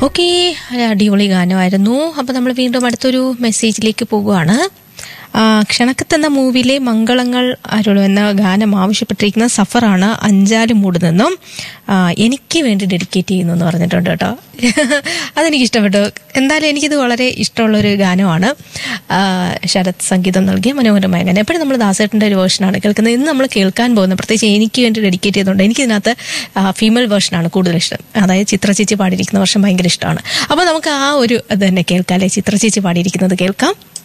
okay അടിപൊളി ഗാനമായിരുന്നു അപ്പോൾ നമ്മൾ വീണ്ടും അടുത്തൊരു മെസ്സേജിലേക്ക് പോകുവാണ് ആ, ക്ഷണക്കത്ത് എന്ന മൂവിയിലെ മംഗളങ്ങൾ അരുളു എന്ന ഗാനം ആവശ്യപ്പെട്ടിരിക്കുന്ന സഫറാണ് അഞ്ചാല് മൂട് നിന്നും ആ, എനിക്ക് വേണ്ടി ഡെഡിക്കേറ്റ് ചെയ്യുന്നു എന്ന് പറഞ്ഞിട്ടുണ്ട് കേട്ടോ അതെനിക്ക് ഇഷ്ടപ്പെട്ടു എന്തായാലും എനിക്കിത് വളരെ ഇഷ്ടമുള്ളൊരു ഗാനമാണ് ആ, ശരത് സംഗീതം നൽകിയ മനോഹരമായ ഗാനം എപ്പോഴും നമ്മൾ ദാസേട്ടൻ്റെ ഒരു വേർഷനാണ് കേൾക്കുന്നത് ഇന്ന് നമ്മൾ കേൾക്കാൻ പോകുന്നത് പ്രത്യേകിച്ച് എനിക്ക് വേണ്ടി ഡെഡിക്കേറ്റ് ചെയ്തുകൊണ്ട് എനിക്കിതിനകത്ത് ഫീമെയിൽ വേർഷനാണ് കൂടുതൽ ഇഷ്ടം അതായത് ചിത്ര ചേച്ചി പാടിയിരിക്കുന്ന വർഷം ഭയങ്കര ഇഷ്ടമാണ് അപ്പോൾ നമുക്ക് ആ ഒരു ഇത് തന്നെ കേൾക്കാം അല്ലെ ചിത്ര ചേച്ചി പാടിയിരിക്കുന്നത് കേൾക്കാം